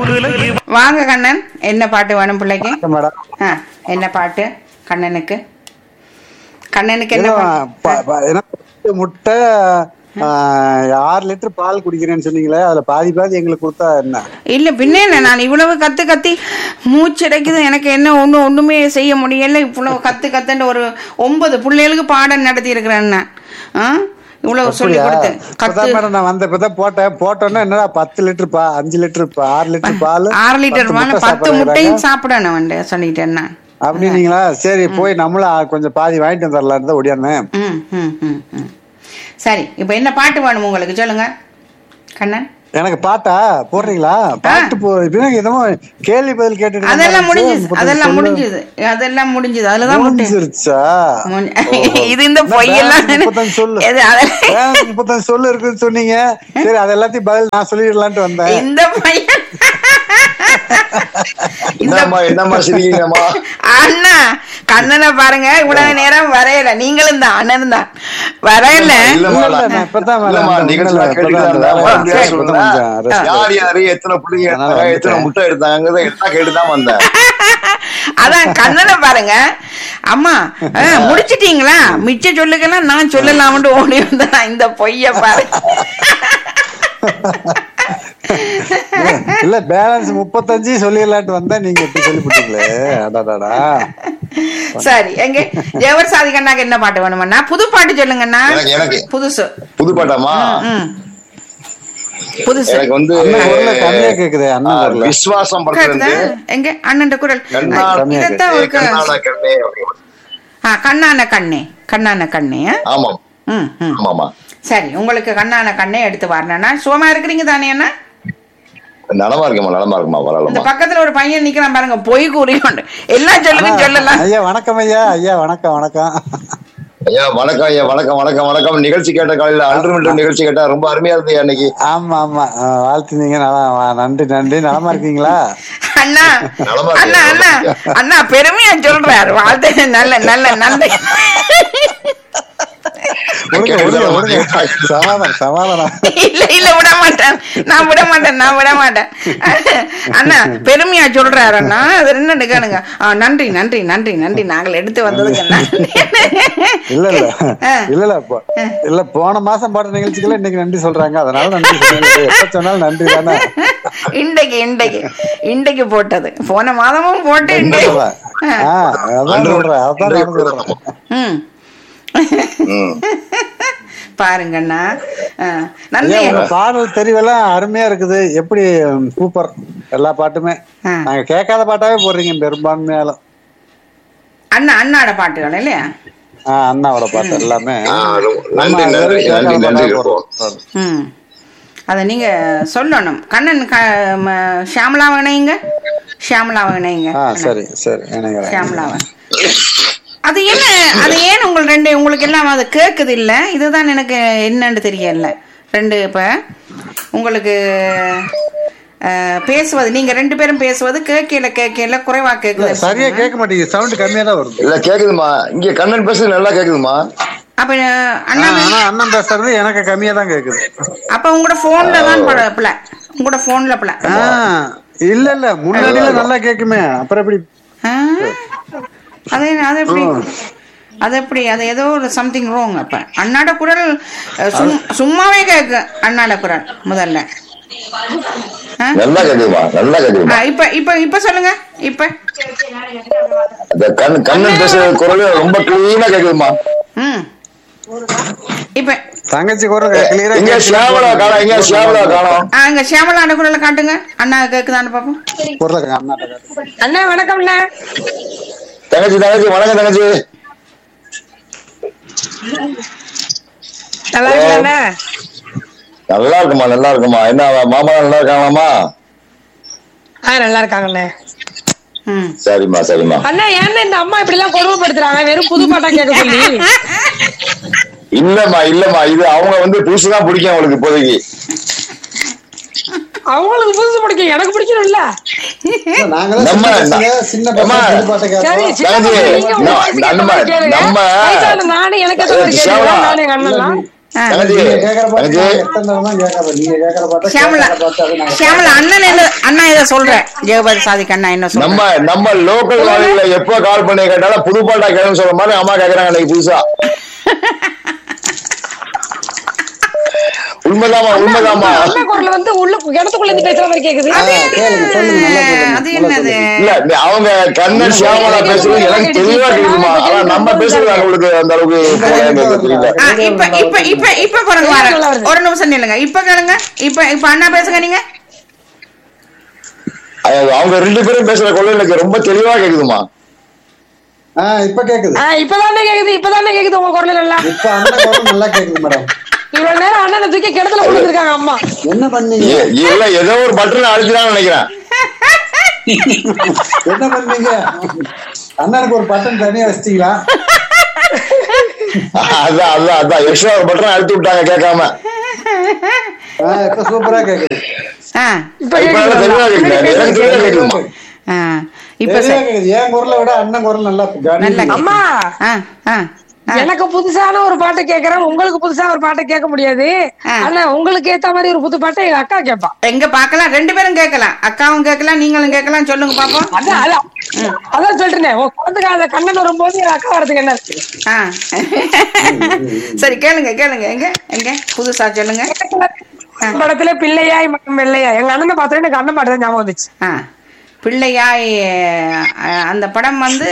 மூக்குல இவ- வாங்க கண்ணன் என்ன பாட்டு வேணும் பிள்ளைக்கு மேடம் ஆ என்ன பாட்டு கண்ணனுக்கு கண்ணனுக்கு என்ன ஏதோ பாட்டு? ப- ப- என்ன முட்டை ஆ, ஆறு லிட்டர் பால் குடிக்கிறேன்னு சொன்னீங்களே அதுல பாதி பாதி எங்களுக்கு கொடுத்தா என்ன இல்ல பின்ன என்ன நான் இவ்வளவு கத்து கத்தி மூச்சடைக்குது எனக்கு என்ன ஒண்ணு ஒண்ணுமே செய்ய முடியல இவ்வளவு கத்து கத்துன்ற ஒரு ஒன்பது பிள்ளைகளுக்கு பாடம் நடத்தி இருக்கிறேன் நான் ஆ? இவ்வளவு சொல்லி அப்படியா? கொடுத்தேன் இப்பதான் கத்து மேடம் நான் வந்த இப்பதான் போட்டேன் போட்டோன்னா என்னடா பத்து லிட்டர் பா அஞ்சு லிட்டர் பா ஆறு லிட்டர் பால் ஆறு லிட்டர் பால் முட்டை பத்து சாப்பிடுறாங்க. முட்டையும் சாப்பிடணும் வந்து சொல்லிட்டேன் நான் அப்படின்னீங்களா சரி போய் நம்மளும் ஆ, கொஞ்சம் பாதி வாங்கிட்டு வந்துடலான்னு தான் ஓடியாந்தேன் ம் ம் ம் ம் சரி இப்போ என்ன பாட்டு வேணும் உங்களுக்கு சொல்லுங்க கண்ணன் எனக்கு பாட்டா போடுறீங்களா பாட்டு போ இப்பதான் என்னமோ கேள்வி பதில் கேட்டுட்டு அதெல்லாம் இருந்தேன். முடிஞ்சது முப்பத்தஞ்சு அதெல்லாம் சொல்லு. முடிஞ்சது அதெல்லாம் முடிஞ்சது அதுலதான் முட்டை முடிஞ்சிருச்சா முன்- ஓஹோ. இது இந்த என்ன பொய்யெல்லாம் பேலன்ஸ் முப்பத்தஞ்சு சொல்லு எது அதெல்லாம் பேலன்ஸ் முப்பத்தஞ்சு சொல்லு இருக்குன்னு சொன்னீங்க சரி அது எல்லாத்தையும் பதில் நான் சொல்லிடலான்ட்டு வந்தேன் இந்த பையன் என்னம்மா என்னம்மா சிரிக்கிறீங்கம்மா அண்ணா கண்ணனை பாருங்க இவ்வளவு நேரம் வரையல நீங்களும் தான் அண்ணனும் தான் வரையல இல்லம்மா, இல்ல, இல்ல, நான் இப்பதான் வரேன். இல்லம்மா, இந்த நிகழ்ச்சி உண்மையில நான் கேட்டுட்டு இப்பதான் இருந்தேன். வரேன். அப்படியே சரி, சொல்லுங்க. கொஞ்சம் rest யார் யாரு எத்தனை பிள்ளைங்க அதனால எடுத்தாங்க எத்தனை வந்துட்டேன். முட்டை எடுத்தாங்கிறத எல்லாம் கேட்டுதான் வந்தேன் அதான் கண்ணனை பாருங்க அம்மா ஆ, முடிச்சிட்டீங்களா மிச்ச சொல்லுக்கெல்லாம் நான் சொல்லலாம்னு ஓடி வந்தேன் இந்த பொய்ய பாரு இல்ல பேலன்ஸ் முப்பத்தஞ்சு சொல்லிடலான்ட்டு வந்தேன் நீங்க எப்படி சொல்லிவிட்டீங்களே அடாடாடா சரி எங்க ஜெவர் சாதி கண்ணாக்கு என்ன பாட்டு வேணுமண்ணா புது பாட்டு சொல்லுங்கண்ணா எனக்கு- எனக்கு. புதுசு புது பாட்டாமா ம் புதுசு எனக்கு வந்து அண்ணன் குரல கம்மியா கேக்குதே ஆ, அண்ணன் குரல விஸ்வாசம் படத்துல கேக்குதா இருந்து எங்க அண்ணன் குரல் கண்ணா கம்மியா இதத்தான் ஏ, ஒரு க- கண்ணான கண்ணே அப்படின்னு. ஆ, கண்ணான கண்ணே கண்ணான கண்ணே ஆ? ஆமாம் ம் ம் ஆமாமா சரி உங்களுக்கு கண்ணான கண்ணே எடுத்து வரணும்னா சுகமா இருக்கிறீங்க தானே அண்ணா நலமா இருக்குமா நலமா இருக்குமா இந்த வரலாமா பக்கத்துல ஒரு பையன் நிக்கிறான் பாருங்க பொய் கூறி கொண்டு எல்லாம் சொல்லுங்க சொல்லலாம் ஐயா வணக்கம் ஐயா ஐயா வணக்கம் வணக்கம் ஐயா வணக்கம் ஐயா வணக்கம் வணக்கம் வணக்கம் நிகழ்ச்சி கேட்ட காலையில அன்று மில்டர் நிகழ்ச்சி கேட்டா ரொம்ப அருமையா இருந்தது அன்னைக்கு ஆமா ஆமா ஆ, வாழ்த்துனீங்க நல்லா வா, நன்றி நன்றி நலமா இருக்கீங்களா அண்ணா நலமா அண்ணா அண்ணா இருக்கேன். அண்ணா பெருமையா சொல்றாரு வாழ்த்து நல்ல நல்ல நன்றி விடுங்க விடுங்க விடுங்க சமாதானம் சமாதானம் இல்ல இல்ல விட மாட்டேன் நான் விட மாட்டேன் நான் விட மாட்டேன் அண்ணா பெருமையா சொல்றாரு அண்ணா அது என்னன்னு கேளுங்க ஆ, நன்றி நன்றி நன்றி நன்றி நாங்கள் எடுத்து வந்ததுக்கு நன்றி இல்ல இல்ல ஆ. இல்ல இல்ல போ- இல்ல போன மாசம் பாட்ட நிகழ்ச்சிக்கெல்லாம் இன்னைக்கு நன்றி சொல்றாங்க அதனால நன்றி சொல்லுங்க எப்ப சொன்னாலும் நன்றி தானே இன்றைக்கு இன்றைக்கு இன்றைக்கு போட்டது போன மாதமும் போட்டு இன்றைக்கு ஆ, அதான் சொல்றேன் அதான் நானும் சொல்றேன் ம் ம். பாருங்கண்ணா ஆ, நன்றி ஐயா, உங்க பாடல் தெரிவெல்லாம் அருமையா இருக்குது எப்படி ம், சூப்பர் எல்லா பாட்டுமே ஆ. நாங்க கேட்காத பாட்டாவே போடுறீங்க பெரும்பான்மையாலும் அண்ணா அண்ணாட பாட்டுகள் இல்லையா ஆ, அண்ணாவோட பாட்டு எல்லாமே ஆ, ரொம்ப- நம்ம நன்றி நன்றி வெறும் நன்றி கேட்காத நன்றி பாட்டாவே போடுறோம். ம் அதை நீங்க சொல்லணும் கண்ணன் க ம- ஷியாமலாவை இணையுங்க ஷியாமலாவை இணையுங்க ஆ சரி சரி நினைக்கிறேன் ஷியாமலாவை அது என்ன அது ஏன் உங்கள் ரெண்டு உங்களுக்கு எல்லாம் அது கேக்குது இல்ல இதுதான் எனக்கு என்னன்னு தெரியல ரெண்டு இப்ப உங்களுக்கு அஹ், பேசுவது நீங்க ரெண்டு பேரும் பேசுவது கேட்கல கேட்கல குறைவா இல்ல, கேக்குது சரியா கேட்க மாட்டேங்குது சவுண்ட் கம்மியா தான் வருது இல்ல கேக்குதுமா இங்க கண்ணன் பேசுறது நல்லா கேக்குதுமா அப்ப அஹ், ஆ, அண்ணா ஆனா அண்ணன் பேசுறது எனக்கு கம்மியா தான் கேக்குது அப்ப உங்களோட போன்ல தான் பட பிள்ளை உங்களோட போன்ல பிள்ளை ஆ, இல்ல இல்ல முன்னாடியில நல்லா கேக்குமே அப்புறம் எப்படி ஆ? அது அது எப்படி அது எப்படி அது ஏதோ ஒரு சம்திங் ரோங் அப்ப அண்ணாட குரல் அஹ், சும்- சும்மாவே கேக்கு அண்ணாட குரல் முதல்ல ஆ? நல்லா கேக்குதுமா நல்லா ஆ, கேக்குதுமா இப்ப இப்ப இப்ப சொல்லுங்க இப்ப அந்த கண் கண்ணன் பேசுற குரல் ரொம்ப கிளீனா கேக்குதுமா ம் இப்ப தங்கச்சி குரல் கிளியரா எங்க ஷியாமலா காணோம் எங்க ஷியாமலா காணோம் ஆ, அங்க சியாமலாண்ட குரலை காட்டுங்க அண்ணா கேக்குதான்னு பாப்போம் குரல் அண்ணாட்ட காட்டு. அண்ணா வணக்கம்ண்ணா தங்கச்சி தங்கச்சி வணக்கம் தங்கச்சி நல்லா இருக்கீங்களா நல்லா இருக்குமா நல்லா இருக்குமா என்ன மாமா நல்லா இருக்காங்களாமா ஆ நல்லா இருக்காங்கண்ணே ம் சரிம்மா சரிம்மா அண்ணா ஏன்னா இந்த அம்மா இப்படி எல்லாம் கொடுமைப்படுத்துறாங்க வெறும் புது பாட்டா கேட்க சொல்லி இல்லம்மா இல்லம்மா இது அவங்க வந்து புதுசுதான் பிடிக்கும் அவங்களுக்கு இப்போதைக்கு அவங்களுக்கு புதுசு பிடிக்கும் எனக்கு பிடிக்கணும்ல நாங்களாம் நம்ம- சின்ன பசங்க, சின்ன நம்ம- பசங்க புது பாட்டை சரி கேட்போம். சின்ன தங்கச்சி, பசங்க நீங்க உங்க நம்ம- வயசுக்கு ஏத்த நம்ம- மாதிரி கேளுங்க. நம்ம- வயசான நானும் எனக்கு ஏத்த மாதிரி சியாமலா. கேளுங்க நானும் எங்க அண்ணன்லாம் ஆ. தங்கச்சி நீங்க கேக்குற பாட்டு தங்கச்சி நான் எத்தனை தடவை தான் கேட்கறேன். நீங்க கேக்குற பாட்டு ஷியாமலா கேக்குற பாட்டு அது நாங்க ஷியாமலா அண்ணன் என்ன அண்ணா இதை சொல்ற ஜெகபதி சாதிக் அண்ணா என்ன சொல்ற நம்ம நம்ம லோக்கல் வாலில எப்ப கால் பண்ணி கேட்டாலும் புது பாட்டா கேட்கணும்னு சொல்ற மாதிரி அம்மா கேக்குறாங்க இன்னைக்கு புதுசா உண்மைதாமா உண்மைதாமா அண்ணன் குரல் வந்து உள்ள இடத்துக்குள்ள இருந்து பேசுற மாதிரி கேக்குது ஆ, கேளுங்க, சொல்லுங்க, நல்லா சொல்லுங்க, அது நல்லா என்னது சொல்லுங்க. இல்ல நீ- அவங்க கண்ணன் சியாமலா பேசுறது எனக்கு தெளிவா கேக்குதுமா ஆனா நம்ம பேசுறது அவங்களுக்கு அந்த அளவுக்கு எனக்கு தெரியல ஆ, இப்ப இப்ப இப்ப இப்ப பாருங்க பாருங்க. ஒரு நிமிஷம் நில்லுங்க இப்ப கேளுங்க இப்ப இப்ப அண்ணா பேசுங்க நீங்க அது அவங்க ரெண்டு பேரும் பேசுற கொள்ள எனக்கு ரொம்ப தெளிவா கேக்குதுமா ஆ, இப்ப கேக்குது ஆ, இப்பதானே கேக்குது இப்பதானே கேக்குது உங்க குரல் எல்லாம் இப்ப அந்த குரல் நல்லா கேக்குது மேடம் இவ்வளவு நேரம் அண்ணனை தூக்கி கிணத்துல கொடுத்துருக்காங்க அம்மா என்ன பண்ணீங்க ஏ- இல்ல ஏதோ ஒரு பட்டன் அழுத்திதான் நினைக்கிறேன் என்ன பண்ணீங்க அண்ணனுக்கு ஒரு பட்டன் தனியா வச்சிட்டீங்களா அதான் அதான் அதான் எக்ஸ்ட்ரா ஒரு பட்டன் அழுத்தி விட்டாங்க கேட்காம ஆ, இப்ப சூப்பரா கேக்குது ஆ இப்ப இப்ப நல்லா தெளிவா கேக்குது எனக்கு தெளிவா கேக்குதுமா ஆ இப்ப தெளிவா சரி கேக்குது என் குரலை விட அண்ணன் குரல் நல்லா நல்லா கவனிக்குது. அம்மா ஆ ஆ ஆ. எனக்கு புதுசான ஒரு பாட்டை கேக்குறேன் உங்களுக்கு புதுசா ஒரு பாட்டை கேட்க முடியாது ஆ. ஆனா உங்களுக்கு ஏத்த மாதிரி ஒரு புது பாட்டை எங்க அக்கா கேட்பா எங்க பாக்கலாம் ரெண்டு பேரும் கேட்கலாம் அக்காவும் கேட்கலாம் நீங்களும் கேட்கலாம் சொல்லுங்க பாப்போம் அதான் அதான் அதான் சொல்றேன் உன் குழந்தைக்கு அந்த கண்ணன் வரும்போது என் அக்கா வரதுக்கு என்ன இருக்கு ஆ சரி கேளுங்க கேளுங்க எங்க எங்க புதுசா சொல்லுங்க படத்துல பிள்ளையாய் மகன் வெள்ளையா எங்க அண்ணனை பார்த்தோன்னே எனக்கு அண்ணன் பாட்டு தான் ஞாபகம் வந்துச்சு ஆ பிள்ளையாய் அஹ், அந்த படம் வந்து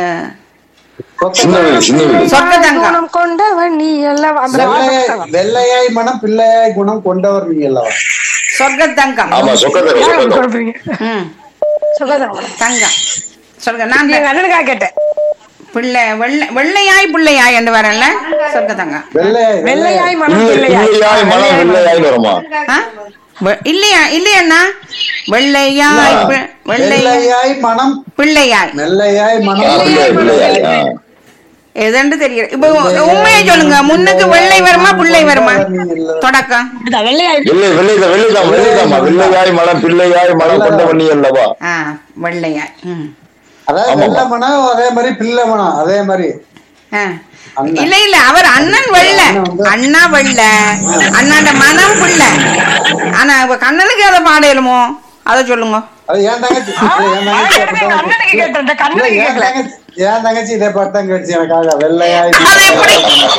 சின்ன வீடு சின்ன வீடு சொர்க்கதங்கம் குணம் கொண்டவன் நீ எல்லாம் அந்த வெள்ளையாய் வெள்ளையாய் மனம் பிள்ளையாய் குணம் கொண்டவர் நீங்க எல்லாம் சொர்க்கதங்கம் ஆமா சொக்கத்தர பாட்டு சொக்கத்தரம் குழப்பறீங்க. ம் சுகதம். தங்கம் சொர்க்க நான் எங்க அண்ணனுக்காக கேட்டேன் பிள்ளை வெள்ளை வெள்ளையாய் பிள்ளையாய் என்று வரல சொர்க்கதங்கம் வெள்ளையாய் வெள்ளையாய் மனம் பிள்ளை- பிள்ளையாய் பிள்ளையாய் மனம் பிள்ளையாய் வருமா ஆ? வெ- இல்லையா இல்லையண்ணா வெள்ளையாய் பி- வெள்ளை வெள்ளையாய் மனம் பிள்ளையாய் வெள்ளையாய் ஆ, மனம் பிள்ளையாய் பிள்ளையாய் ஆ. எதுன்னு தெரியல இப்ப உண்மையை சொல்லுங்க முன்னுக்கு வெள்ளை வருமா பிள்ளை வருமா தொடக்கம் அதான் வெள்ளையாய் வெள்ளை வெள்ளைதான் வெள்ளைதான் வெள்ளைதாம்மா வெள்ளையாய் மனம் பிள்ளையாய் மனம் கொண்டவன் நீ அல்லவா ஆ வெள்ளையாய் ம் அதாவது ஆமாமா. வெள்ளை மனம் அதே மாதிரி பிள்ளை மனம் அதே மாதிரி ஆ. அண்ணன். இல்ல இல்ல அவர் அண்ணன் வெள்ள அண்ணா வெள்ள அண்ணாண்ட மனம் புள்ள ஆனா இப்ப கண்ணனுக்கு அதை பாடையலுமோ அதை சொல்லுங்க அது என் தங்கச்சி இல்ல, என் தங்கச்சி அப்படித்தான் அண்ணனுக்கு இல்ல, கேட்டேன் இந்த இல்ல, கண்ணனுக்கு என் கேட்கல தங்கச்சி என் தங்கச்சி இதே பாட்டு தான் கேட்டுச்சு எனக்காக வெள்ளையாய் அது எப்படி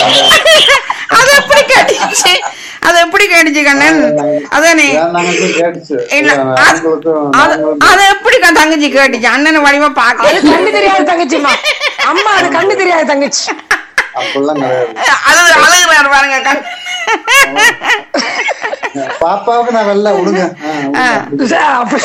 அது எப்படி கேட்டுச்சு அது எப்படி கேட்டுச்சு கண்ணன் அதானே என் தங்கச்சி கேட்டுச்சு இல்ல அது- நாங்களுக்கும் அது நாங்களுக்கும் அது எப்படி க- தங்கச்சி கேட்டுச்சு அண்ணன் வடிவா அது பாக்க கண்ணு தெரியாத தங்கச்சிமா அம்மா அது கண்ணு தெரியாத தங்கச்சி அப்படிலாம் கிடையாது அது அழுகுறாரு பாருங்க கண் பாப்பாவுக்கு நான் வெள்ளை விடுங்க ஆ, விடுங்க. அப்ப-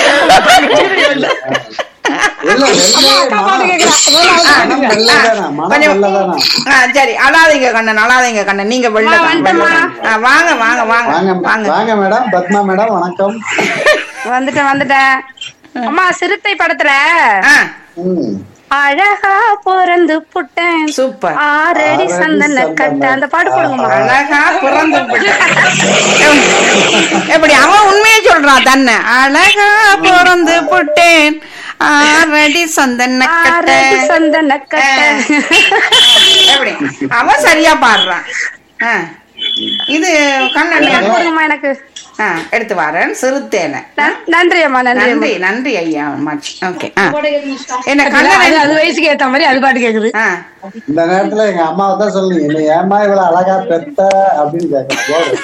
இல்ல அம்மா வெள்ளை அக்கா பாட்டு மனம் கேக்குறா முதல்ல அவங்க மனம் கேக்குறா. வெள்ளைதானா மனம் கொஞ்சம் வெள்ளைதானா ஆ, சரி அழாதீங்க கண்ணன் அழாதீங்க கண்ணன் நீங்க வெள்ள வாங்க வாங்க வாங்க வாங்க வாங்க வாங்க மேடம் பத்மா மேடம் வணக்கம் வந்துட்டேன் வந்துட்டேன் அம்மா சிறுத்தை படத்துல ஆ ம். அழகா பிறந்து புட்டேன் சூப்பர் ஆறடி சந்தன கட்ட அந்த பாட்டு போடுங்கம்மா அழகா பிறந்து விட்டேன். எப்படி அவன் உண்மையை சொல்றான் தன்னை அழகா பிறந்து புட்டேன் ஆறடி சந்தன கட்ட ஆறடி சந்தன கட்ட எப்படி அவன் சரியா பாடுறான் ஆ. இது கண்ணன் போடுங்கம்மா எனக்கு ஆ, எடுத்து வரேன் சிறுத்தேனை நன்- நன்றி அம்மா நன்றி அம்மா. நன்றி நன்றி ஐயா மச் ஓகே ஆ. என்ன அது கண்ணன் அது வயசுக்கு ஏத்த மாதிரி அது பாட்டு கேக்குது ஆ இந்த நேரத்துல எங்க அம்மாவை தான் சொல்லுங்க என்ன ஏமா இவ்வளவு அழகா பெத்த அப்படின்னு கேட்கணும் போடு.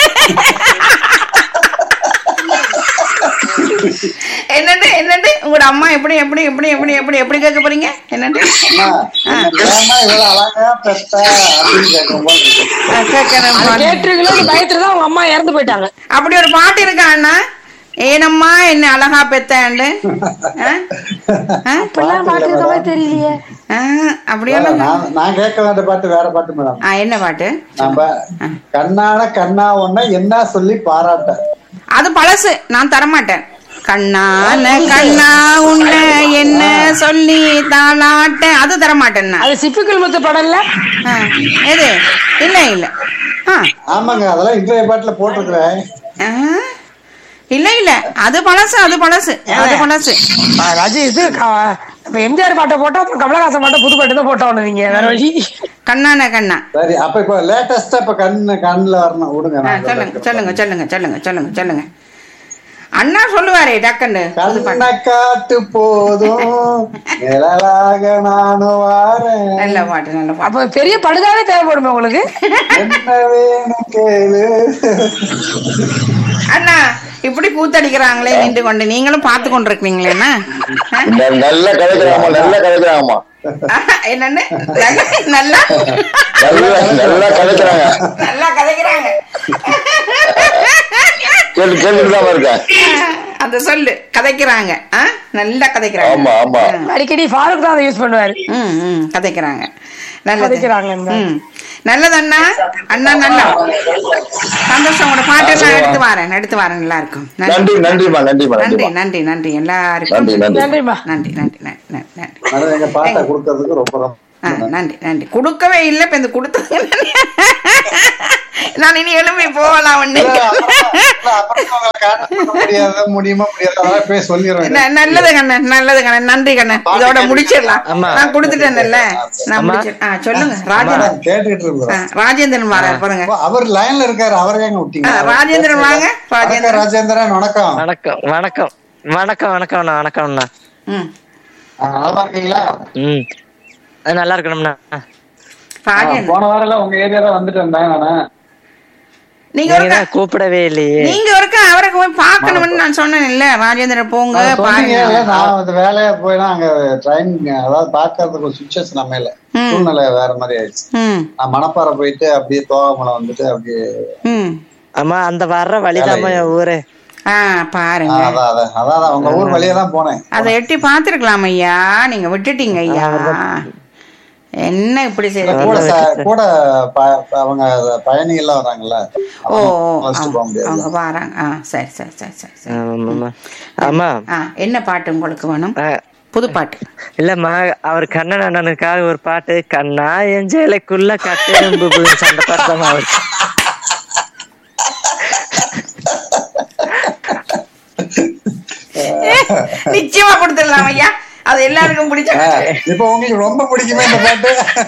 என்னண்டு என்னண்டு உங்களோட அம்மா எப்படி எப்படி எப்படி எப்படி எப்படி எப்படி கேட்க போறீங்க என்னண்டு அம்மா என்ன ஏம்மா இவ்வளவு அழகா பெத்த அப்படின்னு கேட்கும் போது ஆ, கேட்கறேன் அது பாருங்க. கேட்டிருக்கீங்களோ பயத்துலதான் அவங்க அம்மா இறந்து போயிட்டாங்க அப்படி ஒரு பாட்டு இருக்கா அண்ணா ஏனம்மா என்ன அழகா பெத்தாண்டு ஆ? ஆ? இப்பெல்லாம் பாட்டு இருக்க மாதிரி தெரியலையே ஆ, அப்படியெல்லாம் நான் நான் கேட்க வேண்டிய பாட்டு வேற பாட்டு மேடம் ஆ, என்ன பாட்டு நம்ம கண்ணான கண்ணா ஒன்ன என்ன சொல்லி பாராட்ட அது பழசு நான் தரமாட்டேன் கண்ணான கண்ணா உன்ன என்ன சொல்லி தாளாட்ட அது தரமாட்டேன் நான் அது சிப்பிக்குள் முத்து படம்ல ஆ, எது இல்ல இல்ல ஆ ஆமாங்க அதெல்லாம் இன்றைய பாட்டுல போட்டிருக்கிறேன் ஆ, இல்ல இல்ல அது பழசு அது பழசு அது பழசு அது இது க- இப்ப எம்ஜிஆர் பாட்டை போட்டா அப்புறம் கமலஹாசன் பாட்டை புது பாட்டு தான் போட்டோம் நீங்க வேற வழி கண்ணான கண்ணா சரி அப்ப இப்ப லேட்டஸ்டா இப்ப கண்ணு கண்ணுல வரணும் விடுங்க ஆ, நான் சொல்லுங்க சொல்றேன். சொல்லுங்க சொல்லுங்க சொல்லுங்க சொல்லுங்க சொல்லுங்க அண்ணா சொல்லுவாரே டக்குன்னு புது பாட்டு. கண்ணை காட்டு போதும் நிழலாக நானும் வாரேன் நல்ல பாட்டு நல்ல பாட்டு அப்ப பெரிய படுதாவே தேவைப்படுமே உங்களுக்கு என்ன வேணும் கேளு அண்ணா இப்படி கூத்தடிக்கிறாங்களே நின்று கொண்டு நீங்களும் பார்த்து கொண்டிருக்கீங்களே என்ன ஆ? ந- நல்லா கதைக்கிறாங்கம்மா நல்லா கதைக்கிறாங்கம்மா ஆஹா, என்னன்னு நல்லா நல்லா நல்லா நல்லா கதைக்கிறாங்க நல்லா கதைக்கிறாங்க கேட்டு கேட்டுட்டு தான் இருக்கேன் அந்த சொல்லு கதைக்கிறாங்க ஆ? நல்லா கதைக்கிறாங்க ஆமா ஆமா அடிக்கடி ஃபாரூக் தான் அதை யூஸ் பண்ணுவாரு ம், ம், கதைக்கிறாங்க நல்லது கதைக்கிறாங்க இந்த. ம். நல்லது அண்ணா அண்ணா நல்லா சந்தோஷம் உங்களோட பாட்டெல்லாம் எடுத்து வரேன் எடுத்து வரேன் நல்லா இருக்கும் நன்றி நன்றிம்மா நன்றிம்மா நன்றி நன்றிம்மா நன்றி நன்றி எல்லாருக்கும் நன்றி நன்றி நன்றிம்மா நன்றி நன்றி நன்றி நன்றி நன்றி மேடம் எங்க பாட்டை கொடுக்கறதுக்கு ரொம்ப ரொம்ப ஆ, நன்றி நன்றி கொடுக்கவே இல்லை இப்ப இந்த கொடுத்தது நான் இனி எழுப்பி போகலாம் ஒண்ணு இல்ல, அப்புறம் இல்ல, அப்புறம் உங்களை contact பண்ண முடியாது முடியுமா முடியாது அதெல்லாம் போய் சொல்லிடுறேன் ந- நல்லது கண்ணன் நல்லது கண்ணன் நன்றி கண்ணன் இதோட முடிச்சிடலாம் ஆமா. நான் கொடுத்துட்டேன்ல நான் ஆமா. முடிச்சு ஆ சொல்லுங்க ராஜேந்திரன் மேடம், கேட்டுக்கிட்டு ஆ, இருக்கிறோம் ராஜேந்திரன் வர பாருங்க அவர் லைன்ல இருக்காரு அவரை ஏங்க விட்டீங்க ஆ, ராஜேந்திரன் வாங்க வணக்கம், ராஜேந்திரன் ராஜேந்திரன் வணக்கம் வணக்கம் வணக்கம் வணக்கம் வணக்கம்ண்ணா வணக்கம்ண்ணா ம் ஆ, நல்லா இருக்கீங்களா ம் அது நல்லா இருக்கணும்ண்ணா ராஜேந்திரன் போன வாரம் எல்லாம் உங்க ஏரியா தான் வந்துட்டு இருந்தேன் நானு நீங்க நீங்க ஒருக்கா தான் கூப்பிடவே இல்லையே நீங்க ஒருக்கா அவரை போய் பார்க்கணும்னு நான் சொன்னேன் இல்ல ராஜேந்திரன் போங்க அது சொன்னீங்க, பாருங்க இல்ல, நான் அந்த வேலையா போயினா அங்க ட்ரெயின் அதாவது பாக்குறதுக்கு ஒரு சுச்சுவேஷன் நம்ம இல்ல ம். சூழ்நிலை வேற மாதிரி ஆயிடுச்சு ம் நான் மணப்பாறை போயிட்டு அப்படியே தோகமலை வந்துட்டு அப்படியே ம் ஆமா அந்த வர்ற வழிதாம்மா என் ஊரு ஆ ஆ, பாருங்க அதான் அதான் அதான் அதான் உங்க ஊர் வழியா தான் போனேன் அதை எட்டி பார்த்துருக்கலாம் ஐயா நீங்க விட்டுட்டீங்க ஐயா என்ன இப்படி இல்ல, செய்ய கூட ச- கூட ப- ப- அவங்க பயணிகள் எல்லாம் வராங்கல்ல ஓ அவங்க ஓ, வச்சுட்டு போக அவங்க முடியாது அவங்க வராங்க ஆ சரி சரி சரி சரி சரி ஆமாம்மா ஆமா ஆ என்ன பாட்டு உங்களுக்கு வேணும் ஆ, புது பாட்டு இல்லம்மா அவர் கண்ணன் அண்ணனுக்காக ஒரு பாட்டு கண்ணா என் சேலைக்குள்ள கட்டெரும்பு புகுந்துச்சு, அந்த பாட்டு தான் அவர் நிச்சயமா கொடுத்துடலாம் ஐயா அது எல்லாருக்கும் பிடிச்ச ஆ, இப்ப உங்களுக்கு ரொம்ப பிடிக்குமே இந்த பாட்டு